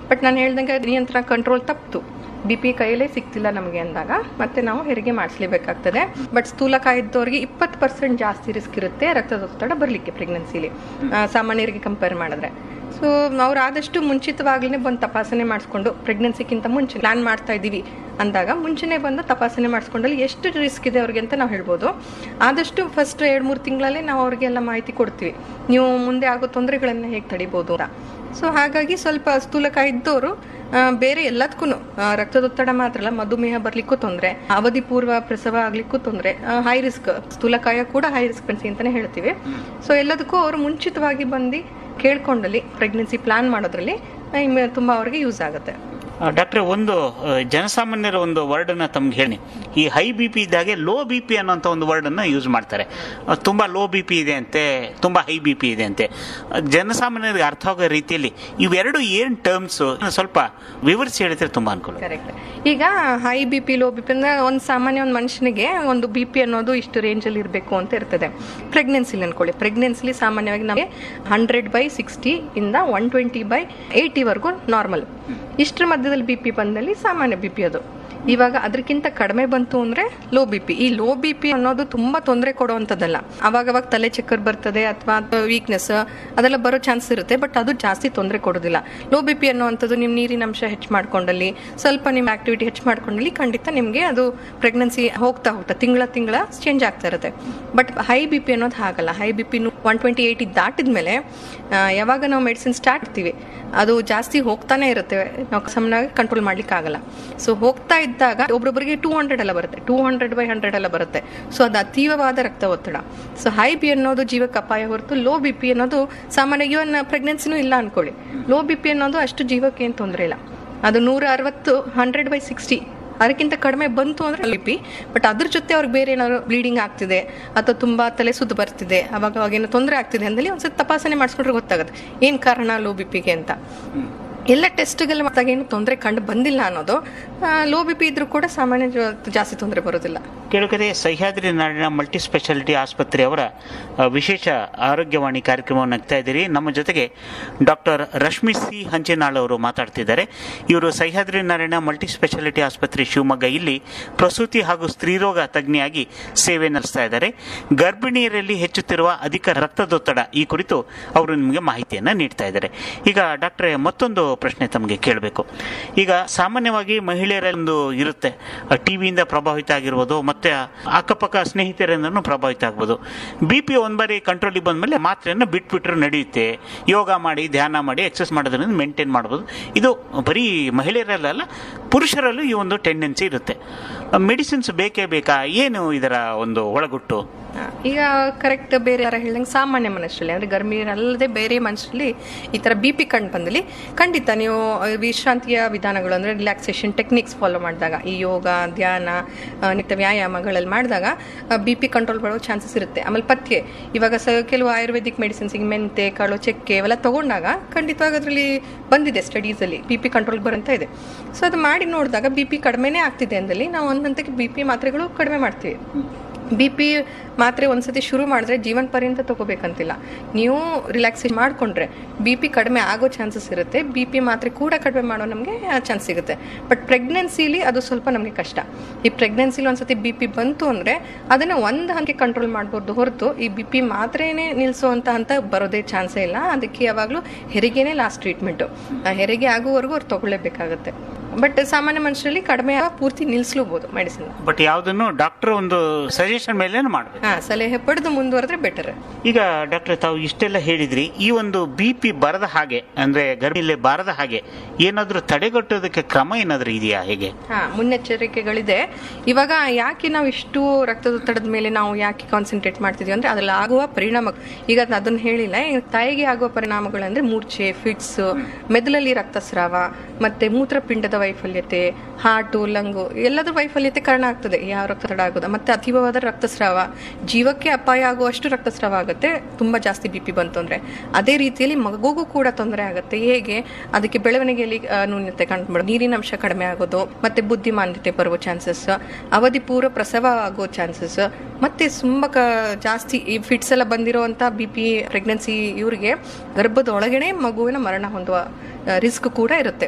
but ನಾನು ಹೇಳ್ದಂಗೆ ನಿಯಂತ್ರಣ ಕಂಟ್ರೋಲ್ ತಪ್ಪಿತು ಬಿ ಪಿ ಕೈಯಲ್ಲೇ ಸಿಗ್ತಿಲ್ಲ ನಮಗೆ ಅಂದಾಗ ಮತ್ತೆ ನಾವು ಹೆರಿಗೆ ಮಾಡಿಸ್ಲೇಬೇಕಾಗ್ತದೆ ಬಟ್ ಸ್ಥೂಲಕಾಯ ಇದ್ದವ್ರಿಗೆ ಇಪ್ಪತ್ತು ಪರ್ಸೆಂಟ್ ಜಾಸ್ತಿ ರಿಸ್ಕ್ ಇರುತ್ತೆ ರಕ್ತದೊತ್ತಡ ಬರಲಿಕ್ಕೆ ಪ್ರೆಗ್ನೆನ್ಸಿಲಿ ಸಾಮಾನ್ಯರಿಗೆ ಕಂಪೇರ್ ಮಾಡಿದ್ರೆ ಸೊ ಅವ್ರು ಆದಷ್ಟು ಮುಂಚಿತವಾಗ್ಲೇ ಬಂದು ತಪಾಸಣೆ ಮಾಡಿಸ್ಕೊಂಡು ಪ್ರೆಗ್ನೆನ್ಸಿಗಿಂತ ಮುಂಚೆ ಪ್ಲಾನ್ ಮಾಡ್ತಾ ಇದ್ದೀವಿ ಅಂದಾಗ ಮುಂಚೆನೇ ಬಂದು ತಪಾಸಣೆ ಮಾಡಿಸ್ಕೊಂಡಲ್ಲಿ ಎಷ್ಟು ರಿಸ್ಕ್ ಇದೆ ಅವ್ರಿಗೆ ಅಂತ ನಾವು ಹೇಳ್ಬೋದು ಆದಷ್ಟು ಫಸ್ಟ್ ಎರಡು ಮೂರು ತಿಂಗಳಲ್ಲೇ ನಾವು ಅವ್ರಿಗೆಲ್ಲ ಮಾಹಿತಿ ಕೊಡ್ತೀವಿ ನೀವು ಮುಂದೆ ಆಗೋ ತೊಂದರೆಗಳನ್ನು ಹೇಗೆ ತಡಿಬೋದು ಅಂತ ಸೊ ಹಾಗಾಗಿ ಸ್ವಲ್ಪ ಸ್ಥೂಲಕಾಯ ಇದ್ದವರು ಬೇರೆ ಎಲ್ಲದಕ್ಕೂ ರಕ್ತದೊತ್ತಡ ಮಾತ್ರ ಅಲ್ಲ ಮಧುಮೇಹ ಬರ್ಲಿಕ್ಕೂ ತೊಂದರೆ ಅವಧಿ ಪೂರ್ವ ಪ್ರಸವ ಆಗ್ಲಿಕ್ಕೂ ತೊಂದರೆ ಹೈ ರಿಸ್ಕ್ ಸ್ಥೂಲಕಾಯ ಕೂಡ ಹೈ ರಿಸ್ಕ್ ಪ್ರೆಗ್ನೆನ್ಸಿ ಅಂತಾನೆ ಹೇಳ್ತೀವಿ ಸೊ ಎಲ್ಲದಕ್ಕೂ ಅವರು ಮುಂಚಿತವಾಗಿ ಬಂದು ಕೇಳ್ಕೊಂಡಲ್ಲಿ ಪ್ರೆಗ್ನೆನ್ಸಿ ಪ್ಲಾನ್ ಮಾಡೋದ್ರಲ್ಲಿ ಆ, ಇಮ್- ತುಂಬಾ ಅವ್ರಿಗೆ ಯೂಸ್ ಆಗುತ್ತೆ ಡಾಕ್ಟ್ರೆ ಒಂದು ಆ, ಜನಸಾಮಾನ್ಯರ ಒಂದು ವರ್ಡನ್ನ ತಮ್ಗೆ ಹೇಳಿ ಈ ಹೈ ಬಿ ಪಿ ಇದ್ದಾಗೆ ಲೋ ಬಿ ಪಿ ಅನ್ನೋಂಥ ಒಂದು ವರ್ಡನ್ನು ಯೂಸ್ ಮಾಡ್ತಾರೆ ಆ, ತುಂಬಾ ಲೋ ಬಿ ಪಿ ಇದೆ ಅಂತೆ ತುಂಬಾ ಹೈ ಬಿ ಪಿ ಇದೆ ಅಂತೆ ಆ, ಜನಸಾಮಾನ್ಯರಿಗೆ ಅರ್ಥ ಆಗೋ ರೀತಿಯಲ್ಲಿ ಇವೆರಡು ಏನು ಟರ್ಮ್ಸ್ ಸ್ವಲ್ಪ ವಿವರಿಸಿ ಹೇಳಿದ್ರೆ ತುಂಬಾ ಅನುಕೂಲ ಕರೆಕ್ಟ್ ಈಗ high B P low B P ಅಂದ್ರೆ ಒಂದು ಸಾಮಾನ್ಯ ಒಂದು ಮನುಷ್ಯನಿಗೆ ಒಂದು ಬಿ ಪಿ ಅನ್ನೋದು ಇಷ್ಟು ರೇಂಜಲ್ಲಿ ಇರಬೇಕು ಅಂತ ಇರ್ತದೆ ಪ್ರೆಗ್ನೆನ್ಸಿಲಿ ಅನ್ಕೊಳ್ಳಿ ಪ್ರೆಗ್ನೆನ್ಸಿಲಿ ಸಾಮಾನ್ಯವಾಗಿ ನಮಗೆ ಹಂಡ್ರೆಡ್ ಬೈ ಸಿಕ್ಸ್ಟಿ ಇಂದ ಒನ್ ಟ್ವೆಂಟಿ ಬೈ ಏಯ್ಟಿವರೆಗೂ ನಾರ್ಮಲ್ ಇಷ್ಟರ ಮಧ್ಯದಲ್ಲಿ ಬಿ ಪಿ ಬಂದಲ್ಲಿ ಸಾಮಾನ್ಯ ಬಿ ಪಿ ಅದು ಇವಾಗ ಅದಕ್ಕಿಂತ ಕಡಿಮೆ ಬಂತು ಅಂದ್ರೆ ಲೋ ಬಿ ಪಿ ಈ ಲೋ ಬಿ ಪಿ ಅನ್ನೋದು ತುಂಬಾ ತೊಂದರೆ ಕೊಡುವಂಥದ್ದಲ್ಲ ಅವಾಗವಾಗ ತಲೆ ಚಕ್ಕರ್ ಬರ್ತದೆ ಅಥವಾ ವೀಕ್ನೆಸ್ ಅದೆಲ್ಲ ಬರೋ ಚಾನ್ಸ್ ಇರುತ್ತೆ ಬಟ್ ಅದು ಜಾಸ್ತಿ ತೊಂದರೆ ಕೊಡೋದಿಲ್ಲ ಲೋ ಬಿ ಪಿ ಅನ್ನುವಂಥದ್ದು ನಿಮ್ಮ ನೀರಿನ ಅಂಶ ಹೆಚ್ಚು ಮಾಡ್ಕೊಂಡಲ್ಲಿ ಸ್ವಲ್ಪ ನಿಮ್ಮ ಆಕ್ಟಿವಿಟಿ ಹೆಚ್ಚು ಮಾಡ್ಕೊಂಡಲ್ಲಿ ಖಂಡಿತ ನಿಮಗೆ ಅದು ಪ್ರೆಗ್ನೆನ್ಸಿ ಹೋಗ್ತಾ ಹೋಗ್ತಾ ತಿಂಗಳ ತಿಂಗಳ ಚೇಂಜ್ ಆಗ್ತಾ ಇರುತ್ತೆ ಬಟ್ ಹೈ ಬಿ ಪಿ ಅನ್ನೋದು ಹಾಗಲ್ಲ high B P one twenty eighty ದಾಟಿದ ಮೇಲೆ ಯಾವಾಗ ನಾವು ಮೆಡಿಸಿನ್ ಸ್ಟಾರ್ಟ್ ಮಾಡ್ತೀವಿ ಅದು ಜಾಸ್ತಿ ಹೋಗ್ತಾನೆ ಇರುತ್ತೆ ನಾವು ಸಮನಾಗಿ ಕಂಟ್ರೋಲ್ ಮಾಡ್ಲಿಕ್ಕೆ ಆಗಲ್ಲ ಸೊ ಹೋಗ್ತಾ ಇದ್ದಾಗ ಒಬ್ರೊಬ್ಬರಿಗೆ ಟೂ ಹಂಡ್ರೆಡ್ ಎಲ್ಲ ಬರುತ್ತೆ ಟೂ ಹಂಡ್ರೆಡ್ ಬೈ ಹಂಡ್ರೆಡ್ ಎಲ್ಲ ಬರುತ್ತೆ ಸೊ ಅದು ಅತೀವವಾದ ರಕ್ತ ಒತ್ತಡ ಸೊ ಹೈ ಬಿ ಅನ್ನೋದು ಜೀವಕ್ಕೆ ಅಪಾಯ ಹೊರತು ಲೋ ಬಿ ಪಿ ಅನ್ನೋದು ಸಾಮಾನ್ಯ ಇವನ್ ಪ್ರೆಗ್ನೆನ್ಸಿನೂ ಇಲ್ಲ ಅನ್ಕೊಳ್ಳಿ ಲೋ ಬಿ ಪಿ ಅನ್ನೋದು ಅಷ್ಟು ಜೀವಕ್ಕೆ ಏನು ತೊಂದರೆ ಇಲ್ಲ ಅದು ನೂರ ಅರವತ್ತು ಹಂಡ್ರೆಡ್ ಬೈ ಸಿಕ್ಸ್ಟಿ ಅದಕ್ಕಿಂತ ಕಡಿಮೆ ಬಂತು ಅಂದ್ರೆ ಬಿ ಪಿ ಬಟ್ ಅದ್ರ ಜೊತೆ ಅವ್ರಿಗೆ ಬೇರೆ ಏನಾದ್ರು ಬ್ಲೀಡಿಂಗ್ ಆಗ್ತಿದೆ ಅಥವಾ ತುಂಬಾ ತಲೆ ಸುತ್ತು ಬರ್ತಿದೆ ಅವಾಗ ಅವಾಗ ಏನೋ ತೊಂದರೆ ಆಗ್ತಿದೆ ಅಂದಲ್ಲಿ ಒಂದ್ಸತಿ ತಪಾಸಣೆ ಮಾಡಿಸ್ಕೊಂಡ್ರೆ ಗೊತ್ತಾಗುತ್ತೆ ಏನ್ ಕಾರಣ ಲೋ ಬಿ ಪಿಗೆ ಅಂತ ಎಲ್ಲ ಟೆಸ್ಟ್ಗೆಲ್ಲ ಮಾಡಿದಾಗ ಏನು ತೊಂದರೆ ಕಂಡು ಬಂದಿಲ್ಲ ಅನ್ನೋದು ಲೋ ಬಿ ಪಿ ಇದ್ರೂ ಕೂಡ ಸಾಮಾನ್ಯ ಜ- ಜಾಸ್ತಿ ತೊಂದರೆ ಬರೋದಿಲ್ಲ ಕೇಳುಗರೆ ಸಹ್ಯಾದ್ರಿ ನಾಡಿನ ಮಲ್ಟಿ ಸ್ಪೆಷಾಲಿಟಿ ಆಸ್ಪತ್ರೆಯವರ ಆ, ವಿಶೇಷ ಆರೋಗ್ಯವಾಣಿ ಕಾರ್ಯಕ್ರಮವನ್ನು ನಗ್ತಾ ಇದ್ದೀರಿ ನಮ್ಮ ಜೊತೆಗೆ ಡಾಕ್ಟರ್ ರಶ್ಮಿ ಸಿ ಹಂಚಿನಾಳ್ ಅವರು ಮಾತಾಡ್ತಿದ್ದಾರೆ ಇವರು ಸಹ್ಯಾದ್ರಿ ನಾರಾಯಣ ಮಲ್ಟಿ ಸ್ಪೆಷಾಲಿಟಿ ಆಸ್ಪತ್ರೆ ಶಿವಮೊಗ್ಗ ಇಲ್ಲಿ ಪ್ರಸೂತಿ ಹಾಗೂ ಸ್ತ್ರೀರೋಗ ತಜ್ಞೆಯಾಗಿ ಸೇವೆ ನಡೆಸ್ತಾ ಇದ್ದಾರೆ ಗರ್ಭಿಣಿಯರಲ್ಲಿ ಹೆಚ್ಚುತ್ತಿರುವ ಅಧಿಕ ರಕ್ತದೊತ್ತಡ ಈ ಕುರಿತು ಅವರು ನಿಮಗೆ ಮಾಹಿತಿಯನ್ನು ನೀಡ್ತಾ ಇದ್ದಾರೆ ಈಗ ಡಾಕ್ಟ್ರೆ ಮತ್ತೊಂದು ಪ್ರಶ್ನೆ ತಮಗೆ ಕೇಳಬೇಕು ಈಗ ಸಾಮಾನ್ಯವಾಗಿ ಮಹಿಳೆಯರಲ್ಲಿ ಒಂದು ಇರುತ್ತೆ ಟಿವಿಯಿಂದ ಪ್ರಭಾವಿತ ಆಗಿರ್ಬೋದು ಮತ್ತೆ ಅಕ್ಕಪಕ್ಕ ಸ್ನೇಹಿತರಿಂದನೂ ಪ್ರಭಾವಿತ ಆಗ್ಬೋದು ಬಿ ಪಿ ಒಂದು ಬಾರಿ ಕಂಟ್ರೋಲಿಗೆ ಬಂದಮೇಲೆ ಮಾತ್ರೆಯನ್ನು ಬಿಟ್ಬಿಟ್ರೆ ನಡೆಯುತ್ತೆ ಯೋಗ ಮಾಡಿ ಧ್ಯಾನ ಮಾಡಿ ಎಕ್ಸರ್ಸೈಸ್ ಮಾಡೋದ್ರಿಂದ ಮೇಂಟೈನ್ ಮಾಡ್ಬೋದು ಇದು ಬರೀ ಮಹಿಳೆಯರಲ್ಲ ಪುರುಷರಲ್ಲೂ ಈ ಒಂದು ಟೆಂಡೆನ್ಸಿ ಇರುತ್ತೆ ಮೆಡಿಸಿನ್ಸ್ ಬೇಕೇ ಬೇಕಾ ಏನು ಇದರ ಒಂದು ಒಳಗುಟ್ಟು ಆ, ಈಗ ಕರೆಕ್ಟ್ ಬೇರೆ ಯಾರ ಹೇಳ್ದಂಗೆ ಸಾಮಾನ್ಯ ಮನುಷ್ಯರಲ್ಲಿ ಅಂದ್ರೆ ಗರ್ಭಿಣಿಯರಲ್ಲದೆ ಬೇರೆ ಮನುಷ್ಯರಲ್ಲಿ ಈ ತರ ಬಿ ಪಿ ಕಂಡು ಬಂದಲ್ಲಿ ಖಂಡಿತ ನೀವು ಆ, ವಿಶ್ರಾಂತಿಯ ವಿಧಾನಗಳು ಅಂದ್ರೆ ರಿಲ್ಯಾಕ್ಸೇಷನ್ ಟೆಕ್ನಿಕ್ಸ್ ಫಾಲೋ ಮಾಡಿದಾಗ ಈ ಯೋಗ ಧ್ಯಾನ ಆ, ನಿತ್ಯ ವ್ಯಾಯಾಮಗಳಲ್ಲಿ ಮಾಡಿದಾಗ ಬಿ ಪಿ ಕಂಟ್ರೋಲ್ ಬರೋ ಚಾನ್ಸಸ್ ಇರುತ್ತೆ ಆಮೇಲೆ ಪಥ್ಯ ಇವಾಗ ಸ ಕೆಲವು ಆಯುರ್ವೇದಿಕ್ ಮೆಡಿಸಿನ್ಸ್ ಈಗ ಮೆಂತೆ ಕಾಳು ಚಕ್ಕೆ ಇವೆಲ್ಲ ತಗೊಂಡಾಗ ಖಂಡಿತವಾಗಿ ಅದರಲ್ಲಿ ಬಂದಿದೆ ಸ್ಟಡೀಸಲ್ಲಿ ಬಿ ಪಿ ಕಂಟ್ರೋಲ್ ಬರಂತ ಇದೆ ಸೊ ಅದು ಮಾಡಿ ನೋಡಿದಾಗ ಬಿ ಪಿ ಕಡಿಮೆನೇ ಆಗ್ತಿದೆ ಅಂದಲ್ಲಿ ನಾವು ಒಂದು ಹಂತಕ್ಕೆ ಬಿ ಪಿ ಮಾತ್ರೆಗಳು ಕಡಿಮೆ ಮಾಡ್ತೀವಿ ಬಿ ಪಿ ಮಾತ್ರೆ ಒಂದ್ಸತಿ ಶುರು ಮಾಡಿದ್ರೆ ಜೀವನ ಪರ್ಯಂತ ತಗೋಬೇಕಂತಿಲ್ಲ ನೀವು ರಿಲ್ಯಾಕ್ಸೇಷನ್ ಮಾಡಿಕೊಂಡ್ರೆ ಬಿ ಪಿ ಕಡಿಮೆ ಆಗೋ ಚಾನ್ಸಸ್ ಇರುತ್ತೆ ಬಿ ಪಿ ಮಾತ್ರೆ ಕೂಡ ಕಡಿಮೆ ಮಾಡೋ ನಮಗೆ ಚಾನ್ಸ್ ಸಿಗುತ್ತೆ ಬಟ್ ಪ್ರೆಗ್ನೆನ್ಸಿಲಿ ಅದು ಸ್ವಲ್ಪ ನಮಗೆ ಕಷ್ಟ ಈ ಪ್ರೆಗ್ನೆನ್ಸಿಲಿ ಒಂದ್ಸತಿ ಬಿ ಪಿ ಬಂತು ಅಂದರೆ ಅದನ್ನು ಒಂದು ಹಂಗೆ ಕಂಟ್ರೋಲ್ ಮಾಡ್ಬೋದು ಹೊರತು ಈ ಬಿ ಪಿ ಮಾತ್ರೆನೇ ನಿಲ್ಲಿಸುವಂತ ಹಂತ ಬರೋದೇ ಚಾನ್ಸೇ ಇಲ್ಲ ಅದಕ್ಕೆ ಯಾವಾಗಲೂ ಹೆರಿಗೆನೇ ಲಾಸ್ಟ್ ಟ್ರೀಟ್ಮೆಂಟು ಹೆರಿಗೆ ಆಗುವವರೆಗೂ ಅವ್ರು ತಗೊಳ್ಳೇಬೇಕಾಗುತ್ತೆ ಬಟ್ ಸಾಮಾನ್ಯ ಮನುಷ್ಯರಲ್ಲಿ ಕಡಿಮೆ ಆಗ ಪೂರ್ತಿ ನಿಲ್ಲಿಸ್ಲೂಬೋದು ಮೆಡಿಸಿನ್ ಬಟ್ ಯಾವುದನ್ನು ಡಾಕ್ಟರ್ ಒಂದು ಸಜೆಷನ್ ಮೇಲೆ ಮಾಡಬೇಕು ಹಾ ಸಲಹೆ ಪಡೆದು ಮುಂದುವರೆದ್ರೆ ಬೆಟರ್ ಈಗ ಡಾಕ್ಟರ್ ತಾವು ಇಷ್ಟೆಲ್ಲ ಹೇಳಿದ್ರಿ ಈ ಒಂದು ಬಿ ಪಿ ಬರದ ಹಾಗೆ ಅಂದ್ರೆ ಗರ್ಭಿಣಿಯಲ್ಲಿ ಬಾರದ ಹಾಗೆ ಏನಾದರೂ ತಡೆಗಟ್ಟೋದಕ್ಕೆ ಕ್ರಮ ಏನಾದರೂ ಇದೆಯಾ ಹೇಗೆ ಹಾ ಮುನ್ನೆಚ್ಚರಿಕೆಗಳಿದೆ ಇವಾಗ ಯಾಕೆ ನಾವು ಇಷ್ಟು ರಕ್ತದೊತ್ತಡದ ಮೇಲೆ ನಾವು ಯಾಕೆ ಕಾನ್ಸಂಟ್ರೇಟ್ ಮಾಡ್ತಿದೀವಿ ಅಂದ್ರೆ ಅದ್ರಲ್ಲಿ ಆಗುವ ಪರಿಣಾಮ ಈಗ ಅದ್ನ ಅದನ್ನ ಹೇಳಿಲ್ಲ ಈಗ ತಾಯಿಗೆ ಆಗುವ ಪರಿಣಾಮಗಳು ಅಂದ್ರೆ ಮೂರ್ಛೆ ಫಿಟ್ಸ್ ಮೆದುಳಲ್ಲಿ ರಕ್ತಸ್ರಾವ ಮತ್ತೆ ಮೂತ್ರಪಿಂಡದ ವೈಫಲ್ಯತೆ ಹಾರ್ಟು ಲಂಗು ಎಲ್ಲದರ ವೈಫಲ್ಯತೆ ಕಾರಣ ಆಗ್ತದೆ ಯಾವ ರಕ್ತದೊತ್ತಡ ಆಗೋದು ಮತ್ತೆ ಅತೀವವಾದ ರಕ್ತಸ್ರಾವ ಜೀವಕ್ಕೆ ಅಪಾಯ ಆಗುವಷ್ಟು ರಕ್ತಸ್ರಾವ ಆಗುತ್ತೆ ತುಂಬಾ ಜಾಸ್ತಿ ಬಿ ಪಿ ಬಂತು ಅಂದ್ರೆ ಅದೇ ರೀತಿಯಲ್ಲಿ ಮಗುಗೂ ಕೂಡ ತೊಂದರೆ ಆಗುತ್ತೆ ಹೇಗೆ ಅದಕ್ಕೆ ಬೆಳವಣಿಗೆಯಲ್ಲಿ ಆ, ನ್ಯೂನತೆ ಕಂಡುಬರೋದು ನೀರಿನ ಅಂಶ ಕಡಿಮೆ ಆಗೋದು ಮತ್ತೆ ಬುದ್ಧಿಮಾನ್ಯತೆ ಬರುವ ಚಾನ್ಸಸ್ ಅವಧಿ ಪೂರ್ವ ಪ್ರಸವ ಆಗೋ ಚಾನ್ಸಸ್ ಮತ್ತೆ ತುಂಬಾ ಕ- ಜಾಸ್ತಿ ಈ ಫಿಟ್ಸ್ ಎಲ್ಲ ಬಂದಿರುವಂತ ಬಿ ಪಿ ಪ್ರೆಗ್ನೆನ್ಸಿ ಇವರಿಗೆ ಗರ್ಭದ ಒಳಗಡೆ ಮಗುವಿನ ಮರಣ ಹೊಂದುವ ರಿಸ್ಕ್ ಕೂಡ ಇರುತ್ತೆ